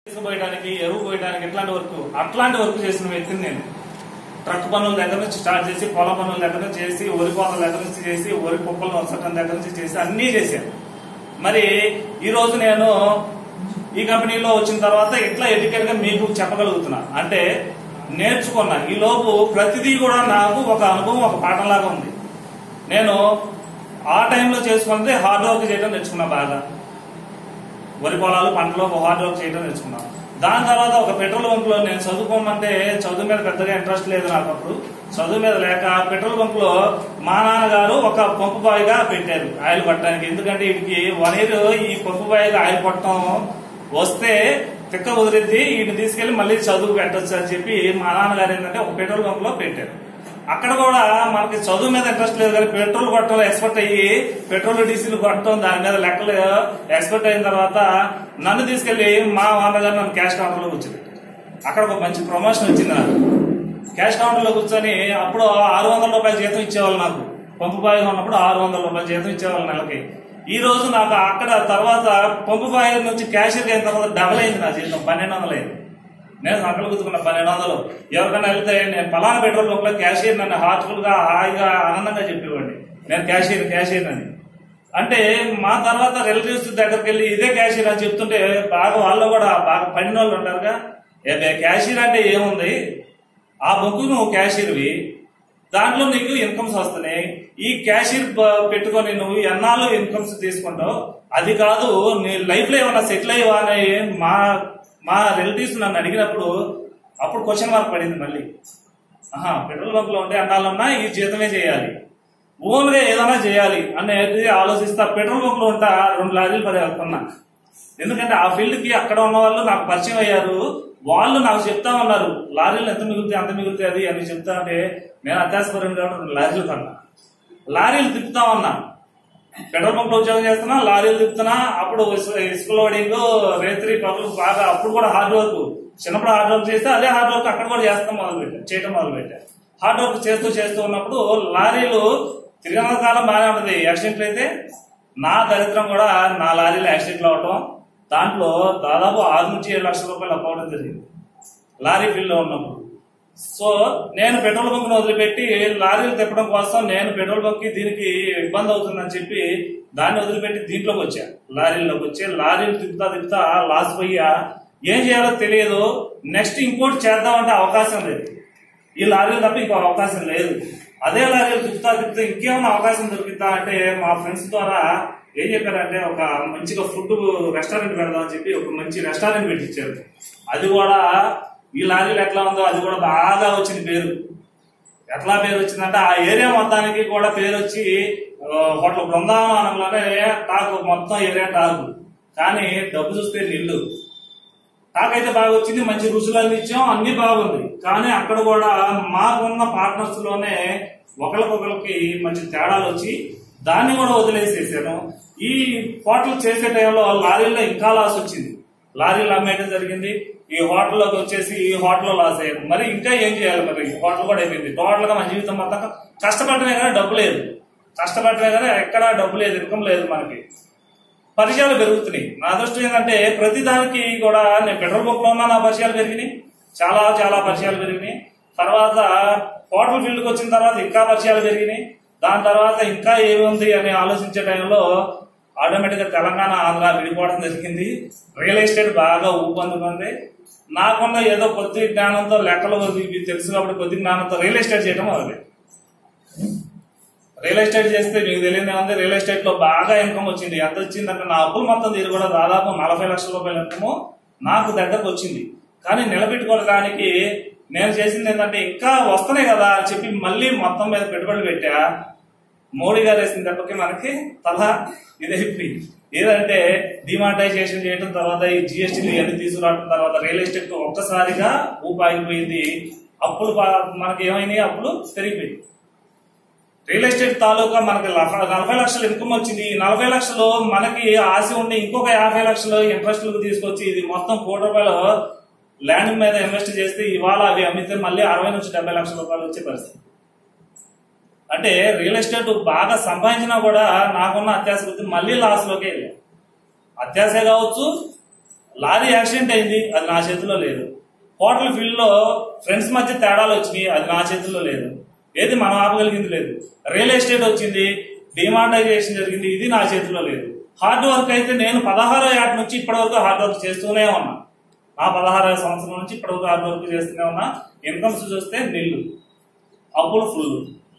పోయడానికి ఎరువు పోయడానికి ఇట్లాంటి వర్క్ అట్లాంటి వర్క్ చేసిన వ్యక్తిని నేను ట్రక్ పనుల దగ్గర నుంచి స్టార్ట్ చేసి పొలం పనుల దగ్గర నుంచి చేసి వరి కోతల దగ్గర నుంచి చేసి వరి కుప్పలు వసటం దగ్గర నుంచి చేసి అన్నీ చేశాను మరి ఈ రోజు నేను ఈ కంపెనీలో వచ్చిన తర్వాత ఇట్లా ఎడ్యుకేట్ గా మీకు చెప్పగలుగుతున్నా అంటే నేర్చుకున్నా ఈ లోపు ప్రతిదీ కూడా నాకు ఒక అనుభవం ఒక పాఠంలాగా ఉంది నేను ఆ టైంలో చేసుకున్నది హార్డ్ వర్క్ చేయడం నేర్చుకున్నా బాగా వరి పొలాలు పంటలు హార్డ్ వర్క్ చేయడం నేర్చుకున్నాను దాని తర్వాత ఒక పెట్రోల్ బంక్ లో నేను చదువుకోమంటే చదువు మీద పెద్దగా ఇంట్రెస్ట్ లేదు నాకు అప్పుడు చదువు మీద లేక పెట్రోల్ బంక్ లో మా నాన్నగారు ఒక పంపు బాయిగా పెట్టారు ఆయిల్ పట్టడానికి ఎందుకంటే వీటికి వన్ ఇయర్ ఈ పంపు బాయిగా ఆయిల్ పట్టడం వస్తే తిక్క కుదిరిద్ది వీటిని తీసుకెళ్లి మళ్ళీ చదువు పెట్టొచ్చు అని చెప్పి మా నాన్నగారు ఏంటంటే ఒక పెట్రోల్ బంక్ లో పెట్టారు అక్కడ కూడా మనకి చదువు మీద ఇంట్రెస్ట్ లేదు కానీ పెట్రోల్ కొట్టడం ఎక్స్పర్ట్ అయ్యి పెట్రోల్ డీజిల్ కొట్టడం దాని మీద లెక్కలు ఎక్స్పర్ట్ అయిన తర్వాత నన్ను తీసుకెళ్లి మా నాన్నగారు నన్ను క్యాష్ కౌంటర్ లో కూర్చోబెట్టారు అక్కడ ఒక మంచి ప్రమోషన్ వచ్చింది నాకు క్యాష్ కౌంటర్ లో కూర్చొని అప్పుడు ఆరు వందల రూపాయల జీతం ఇచ్చేవాళ్ళు నాకు పంపు బాయి ఉన్నప్పుడు ఆరు వందల రూపాయల జీతం ఇచ్చేవాళ్ళు నెలకి ఈ రోజు నాకు అక్కడ తర్వాత పంపు బాయి నుంచి క్యాషియర్ అయిన తర్వాత డబల్ అయింది నా జీతం పన్నెండు వందలు అయింది నేను సంకలు గుర్తుకున్న పన్నెండు వందలు ఎవరికైనా వెళ్తే నేను పలానా పెట్రోల్ బంక్ లో క్యాషియర్ నన్ను హార్ట్ఫుల్ గా హాయిగా ఆనందంగా చెప్పేవాడిని నేను క్యాషియర్ క్యాషియర్ అని అంటే మా తర్వాత రిలేటివ్స్ దగ్గరికి వెళ్ళి ఇదే క్యాషియర్ అని చెప్తుంటే బాగా వాళ్ళు కూడా బాగా పడిన వాళ్ళు ఉంటారుగా ఏ క్యాషియర్ అంటే ఏముంది ఆ బుక్ నువ్వు క్యాషియర్వి దాంట్లో నీకు ఇన్కమ్స్ వస్తున్నాయి ఈ క్యాషియర్ బ- పెట్టుకొని నువ్వు ఎన్నాళ్ళు ఇన్కమ్స్ తీసుకుంటావు అది కాదు నీ లైఫ్ లో ఏమన్నా సెటిల్ అయ్యవా అని మా మా రిలేటివ్స్ నన్ను అడిగినప్పుడు అప్పుడు క్వశ్చన్ మార్క్ పడింది మళ్ళీ ఆహా పెట్రోల్ బంక్ లో ఉంటే అన్నాళ్ళన్నా ఈ జీతమే చేయాలి ఓన్ గా ఏదైనా చేయాలి అనేది ఆలోచిస్తా పెట్రోల్ బంక్ లో ఉంటా రెండు లారీలు పది కొన్నా ఎందుకంటే ఆ ఫీల్డ్ కి అక్కడ ఉన్న వాళ్ళు నాకు పరిచయం అయ్యారు వాళ్ళు నాకు చెప్తా ఉన్నారు లారీలు ఎంత మిగులుతాయి అంత మిగులుతాయి అది అని చెప్తా అంటే నేను అత్యాసపరం కాబట్టి రెండు లారీలు కన్నా లారీలు తిప్పుతా ఉన్నా పెట్రోల్ బంక్ లో ఉద్యోగం చేస్తున్నా లారీలు తిప్పుతున్నా అప్పుడు ఇసు- ఇసుక లోడింగ్ రేత్రి పనులు బాగా అప్పుడు కూడా హార్డ్ వర్క్ చిన్నప్పుడు హార్డ్ వర్క్ చేస్తే అదే హార్డ్ వర్క్ అక్కడ కూడా చేస్తాం మొదలు పెట్టా చేయడం మొదలు పెట్టా హార్డ్ వర్క్ చేస్తూ చేస్తూ ఉన్నప్పుడు లారీలు తిరిగిన కాలం బాగానే ఉంటది యాక్సిడెంట్లు అయితే నా దరిద్రం కూడా నా లారీలో యాక్సిడెంట్లు అవటం దాంట్లో దాదాపు ఆరు నుంచి ఏడు లక్షల రూపాయలు అప్పవడం జరిగింది లారీ ఫీల్డ్ లో ఉన్నప్పుడు సో నేను పెట్రోల్ బంక్ వదిలిపెట్టి లారీలు తిప్పడం కోసం నేను పెట్రోల్ బంక్ కి దీనికి ఇబ్బంది అవుతుందని చెప్పి దాన్ని వదిలిపెట్టి దీంట్లోకి వచ్చా లారీల్లోకి వచ్చి లారీలు తిప్పుతా తిప్పుతా లాస్ పోయా ఏం చేయాలో తెలియదు నెక్స్ట్ ఇంకోటి చేద్దామంటే అవకాశం లేదు ఈ లారీలు తప్ప ఇంకో అవకాశం లేదు అదే లారీలు తిప్పుతా తిప్పుతా ఇంకేమైనా అవకాశం దొరుకుతా అంటే మా ఫ్రెండ్స్ ద్వారా ఏం చెప్పారంటే ఒక మంచిగా ఫుడ్ రెస్టారెంట్ పెడదామని చెప్పి ఒక మంచి రెస్టారెంట్ పెట్టించారు అది కూడా ఈ లారీలు ఎట్లా ఉందో అది కూడా బాగా వచ్చింది పేరు ఎట్లా పేరు వచ్చిందంటే ఆ ఏరియా మొత్తానికి కూడా పేరు వచ్చి ఆ, హోటల్ బృందావనంలోనే టాక్ మొత్తం ఏరియా టాక్ కానీ డబ్బు చూస్తే నిల్లు టాక్ అయితే బాగా వచ్చింది మంచి రుచులన్నీ ఇచ్చాం అన్ని బాగుంది కానీ అక్కడ కూడా మాకున్న పార్ట్నర్స్ లోనే ఒకరికొకరికి మంచి తేడాలు వచ్చి దాన్ని కూడా వదిలేసేసాను ఈ హోటల్ చేసే టైంలో లారీల్లో ఇంకా లాస్ వచ్చింది లారీలు అమ్మేయడం జరిగింది ఈ హోటల్లోకి వచ్చేసి ఈ హోటల్లో లాస్ అయ్యారు మరి ఇంకా ఏం చేయాలి మరి ఈ హోటల్ కూడా అయిపోయింది టోటల్ గా మన జీవితం మొత్తం కష్టపడటమే కానీ డబ్బు లేదు కష్టపడటమే కానీ ఎక్కడా డబ్బు లేదు ఇన్కమ్ లేదు మనకి పరిచయాలు పెరుగుతున్నాయి నా దృష్టి ఏంటంటే ప్రతి దానికి కూడా నేను పెట్రోల్ బంక్ లో ఉన్నా నా పరిచయాలు పెరిగినాయి చాలా చాలా పరిచయాలు పెరిగినాయి తర్వాత హోటల్ ఫీల్డ్ కి వచ్చిన తర్వాత ఇంకా పరిచయాలు పెరిగినాయి దాని తర్వాత ఇంకా ఏమి ఉంది అని ఆలోచించే టైంలో ఆటోమేటిక్ గా తెలంగాణ ఆంధ్ర విడిపోవడం జరిగింది రియల్ ఎస్టేట్ బాగా ఊపందుకుంది నాకున్న ఏదో కొద్ది జ్ఞానంతో లెక్కలు ఇవి తెలుసు కాబట్టి కొద్ది జ్ఞానంతో రియల్ ఎస్టేట్ చేయడం మొదలైంది రియల్ ఎస్టేట్ చేస్తే మీకు తెలియదు ఏముంది రియల్ ఎస్టేట్ లో బాగా ఇన్కమ్ వచ్చింది ఎంత వచ్చిందంటే నా అప్పుల మొత్తం తీరు కూడా దాదాపు నలభై లక్షల రూపాయల ఇన్కమ్ నాకు దగ్గరకు వచ్చింది కానీ నిలబెట్టుకోవడానికి నేను చేసింది ఏంటంటే ఇంకా వస్తున్నాయి కదా అని చెప్పి మళ్ళీ మొత్తం మీద పెట్టుబడి పెట్టా మోడీ గారు వేసిన దెబ్బకి మనకి తల ఇదైపోయింది ఏదంటే డిమానిటైజేషన్ చేయడం తర్వాత ఈ జిఎస్టీలు ఇవన్నీ తీసుకురావడం తర్వాత రియల్ ఎస్టేట్ ఒక్కసారిగా ఊపాగిపోయింది అప్పులు పా- మనకి ఏమైనాయి అప్పులు పెరిగిపోయింది రియల్ ఎస్టేట్ తాలూకా మనకి లఫ- నలభై లక్షల ఇన్కమ్ వచ్చింది ఈ నలభై లక్షలు మనకి ఆశ ఉండి ఇంకొక యాభై లక్షలు ఇంట్రెస్ట్లకు తీసుకొచ్చి ఇది మొత్తం కోటి రూపాయలు ల్యాండ్ మీద ఇన్వెస్ట్ చేస్తే ఇవాళ అవి అమ్మితే మళ్ళీ అరవై నుంచి డెబ్బై లక్షల రూపాయలు వచ్చే పరిస్థితి అంటే రియల్ ఎస్టేట్ బాగా సంపాదించినా కూడా నాకున్న అత్యాస కొద్దీ మళ్ళీ లాస్ లోకి వెళ్ళాం అత్యాసే కావచ్చు లారీ యాక్సిడెంట్ అయింది అది నా చేతిలో లేదు హోటల్ ఫీల్డ్ లో ఫ్రెండ్స్ మధ్య తేడాలు వచ్చినాయి అది నా చేతిలో లేదు ఏది మనం ఆపగలిగింది లేదు రియల్ ఎస్టేట్ వచ్చింది డిమాండైజేషన్ జరిగింది ఇది నా చేతిలో లేదు హార్డ్ వర్క్ అయితే నేను పదహారో ఏట నుంచి ఇప్పటి వరకు హార్డ్ వర్క్ చేస్తూనే ఉన్నా నా పదహారో సంవత్సరం నుంచి ఇప్పటి వరకు హార్డ్ వర్క్ చేస్తూనే ఉన్నా ఇన్కమ్స్ చూస్తే నిల్లు అప్పులు ఫుల్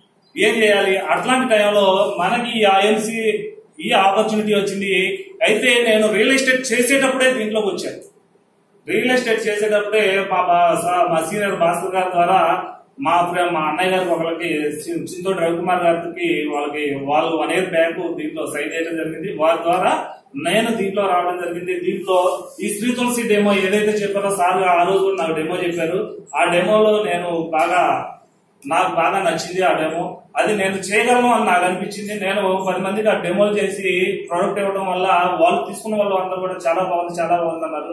ఏం చేయాలి అట్లాంటి టైంలో మనకి ఈ ఐఎన్సి ఈ ఆపర్చునిటీ వచ్చింది అయితే నేను రియల్ ఎస్టేట్ చేసేటప్పుడే దీంట్లోకి వచ్చాను రియల్ ఎస్టేట్ చేసేటప్పుడే మా బా- సా- మా సీనియర్ భాస్కర్ గారి ద్వారా మా ఫ్రెండ్ మా అన్నయ్య గారికి ఒకరికి చి- చింతోటి రవికుమార్ గారికి వాళ్ళకి వాళ్ళు వన్ ఇయర్ బ్యాక్ దీంట్లో సైన్ చేయడం జరిగింది వారి ద్వారా నేను దీంట్లో రావడం జరిగింది దీంట్లో ఈ శ్రీ తులసి డెమో ఏదైతే చెప్పారో సార్ ఆ రోజు కూడా నాకు డెమో చెప్పారు ఆ డెమోలో నేను బాగా నాకు బాగా నచ్చింది ఆ డెమో అది నేను చేయగలను అని నాకు అనిపించింది నేను పది మందికి ఆ డెమోలు చేసి ప్రోడక్ట్ ఇవ్వడం వల్ల వాళ్ళు తీసుకున్న వాళ్ళు అందరూ కూడా చాలా బాగుంది చాలా బాగుంది అన్నారు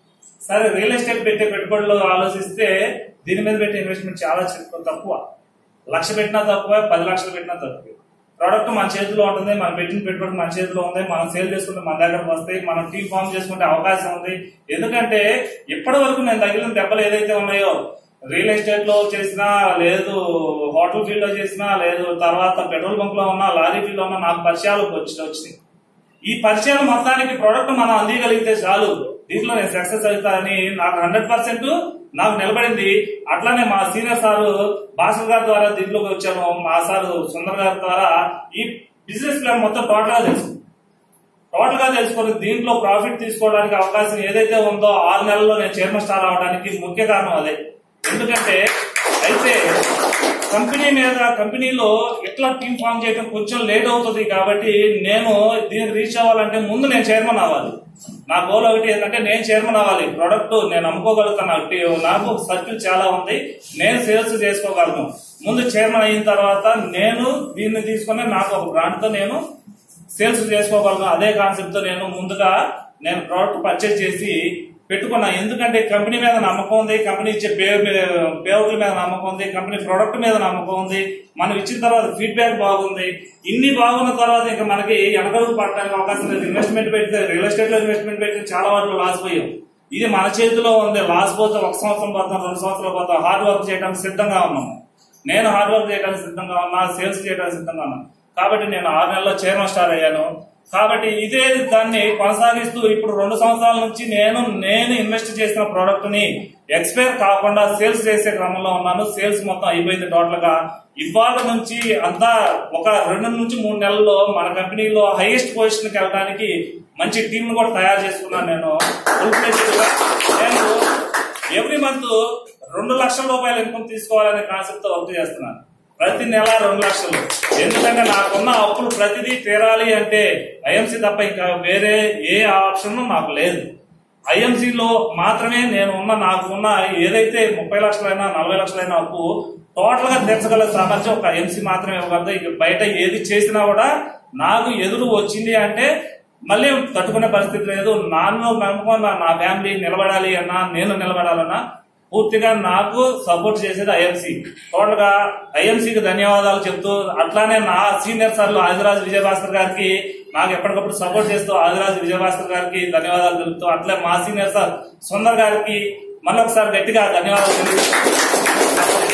సరే రియల్ ఎస్టేట్ పెట్టే పెట్టుబడులు ఆలోచిస్తే దీని మీద పెట్టే ఇన్వెస్ట్మెంట్ చాలా చిన్న- తక్కువ లక్ష పెట్టినా తక్కువ పది లక్షలు పెట్టినా తక్కువ ప్రోడక్ట్ మన చేతిలో ఉంటుంది మనం పెట్టిన పెట్టుబడి మన చేతిలో ఉంది మనం సేల్ చేసుకుంటే మన దగ్గరకు వస్తాయి మనం టీమ్ ఫామ్ చేసుకుంటే అవకాశం ఉంది ఎందుకంటే ఇప్పటి వరకు నేను తగిలిన దెబ్బలు ఏదైతే ఉన్నాయో రియల్ ఎస్టేట్ లో చేసినా లేదు హోటల్ ఫీల్డ్ లో చేసినా లేదు తర్వాత పెట్రోల్ బంక్ లో ఉన్నా లారీ ఫీల్డ్ లో ఉన్నా నాకు పరిచయాలు వచ్చి వచ్చినాయి ఈ పరిచయాలు మొత్తానికి ప్రోడక్ట్ మనం అందియగలిగితే చాలు దీంట్లో నేను సక్సెస్ అవుతానని నాకు హండ్రెడ్ పర్సెంట్ నాకు నిలబడింది అట్లానే మా సీనియర్ సారు భాస్కర్ గారి ద్వారా దీంట్లోకి వచ్చాను మా సారు సుందర్ గారి ద్వారా ఈ బిజినెస్ ప్లాన్ మొత్తం టోటల్ గా తెలుసు టోటల్ గా తెలుసుకొని దీంట్లో ప్రాఫిట్ తీసుకోవడానికి అవకాశం ఏదైతే ఉందో ఆరు నెలల్లో నేను చైర్మన్ స్టార్ అవడానికి ముఖ్య కారణం అదే ఎందుకంటే అయితే కంపెనీ మీద కంపెనీలో ఎట్లా టీమ్ ఫామ్ చేయడం కొంచెం లేట్ అవుతుంది కాబట్టి నేను దీనికి రీచ్ అవ్వాలంటే ముందు నేను చైర్మన్ అవ్వాలి నా గోల్ ఒకటి ఏంటంటే నేను చైర్మన్ అవ్వాలి ప్రొడక్ట్ నేను అమ్ముకోగలుగుతాను నాకు టీ- నాకు సర్కిల్ చాలా ఉంది నేను సేల్స్ చేసుకోగలను ముందు చైర్మన్ అయిన తర్వాత నేను దీన్ని తీసుకొని నాకు ఒక బ్రాండ్ తో నేను సేల్స్ చేసుకోగలను అదే కాన్సెప్ట్ తో నేను ముందుగా నేను ప్రోడక్ట్ పర్చేజ్ చేసి పెట్టుకున్నా ఎందుకంటే కంపెనీ మీద నమ్మకం ఉంది కంపెనీ ఇచ్చే పే పేఅవుట్ల మీద నమ్మకం ఉంది కంపెనీ ప్రోడక్ట్ మీద నమ్మకం ఉంది మనం ఇచ్చిన తర్వాత ఫీడ్బ్యాక్ బాగుంది ఇన్ని బాగున్న తర్వాత ఇంకా మనకి వెనకడుగు పడడానికి అవకాశం లేదు ఇన్వెస్ట్మెంట్ పెడితే రియల్ ఎస్టేట్ లో ఇన్వెస్ట్మెంట్ పెడితే చాలా వరకు లాస్ పోయాం ఇది మన చేతిలో ఉంది లాస్ పోతే ఒక సంవత్సరం పోతాం రెండు సంవత్సరాలు పోతాం హార్డ్ వర్క్ చేయడానికి సిద్ధంగా ఉన్నాము నేను హార్డ్ వర్క్ చేయడానికి సిద్ధంగా ఉన్నా సేల్స్ చేయడానికి సిద్ధంగా ఉన్నా కాబట్టి నేను ఆరు నెలల్లో చైర్మన్ స్టార్ అయ్యాను కాబట్టి ఇదే దాన్ని కొనసాగిస్తూ ఇప్పుడు రెండు సంవత్సరాల నుంచి నేను నేను ఇన్వెస్ట్ చేసిన ప్రోడక్ట్ ని ఎక్స్పైర్ కాకుండా సేల్స్ చేసే క్రమంలో ఉన్నాను సేల్స్ మొత్తం అయిపోయింది టోటల్ గా ఇవాళ నుంచి అంతా ఒక రెండు నుంచి మూడు నెలల్లో మన కంపెనీలో హైయెస్ట్ పొజిషన్ కి వెళ్ళడానికి మంచి టీం కూడా తయారు చేసుకున్నాను నేను ఫుల్ ఫ్లెడ్జ్డ్ గా నేను ఎవ్రీ మంత్ రెండు లక్షల రూపాయల ఇన్కమ్ తీసుకోవాలనే కాన్సెప్ట్ తో వర్క్ చేస్తున్నాను ప్రతి నెల రెండు లక్షలు ఎందుకంటే నాకున్న అప్పులు ప్రతిదీ తీరాలి అంటే ఐఎంసీ తప్ప ఇంకా వేరే ఏ ఆప్షన్ నాకు లేదు ఐఎంసీ లో మాత్రమే నేను ఉన్న నాకు ఉన్న ఏదైతే ముప్పై లక్షలైనా నలభై లక్షలైనా అప్పు టోటల్ గా తీర్చగల సామర్థ్యం ఒక ఐఎంసీ మాత్రమే ఇవ్వగలదు ఇక బయట ఏది చేసినా కూడా నాకు ఎదురు వచ్చింది అంటే మళ్ళీ తట్టుకునే పరిస్థితి లేదు నాన్ను నమ్ముకున్న నా ఫ్యామిలీ నిలబడాలి అన్నా నేను నిలబడాలన్నా పూర్తిగా నాకు సపోర్ట్ చేసేది ఐఎంసీ టోటల్ గా ఐఎంసీకి ధన్యవాదాలు చెప్తూ అట్లానే నా సీనియర్ సార్లు ఆదిరాజు విజయభాస్కర్ గారికి నాకు ఎప్పటికప్పుడు సపోర్ట్ చేస్తూ ఆదిరాజు విజయభాస్కర్ గారికి ధన్యవాదాలు తెలుపుతూ అట్లే మా సీనియర్ సార్ సుందర్ గారికి మళ్ళొకసారి గట్టిగా ధన్యవాదాలు తెలుపుతూ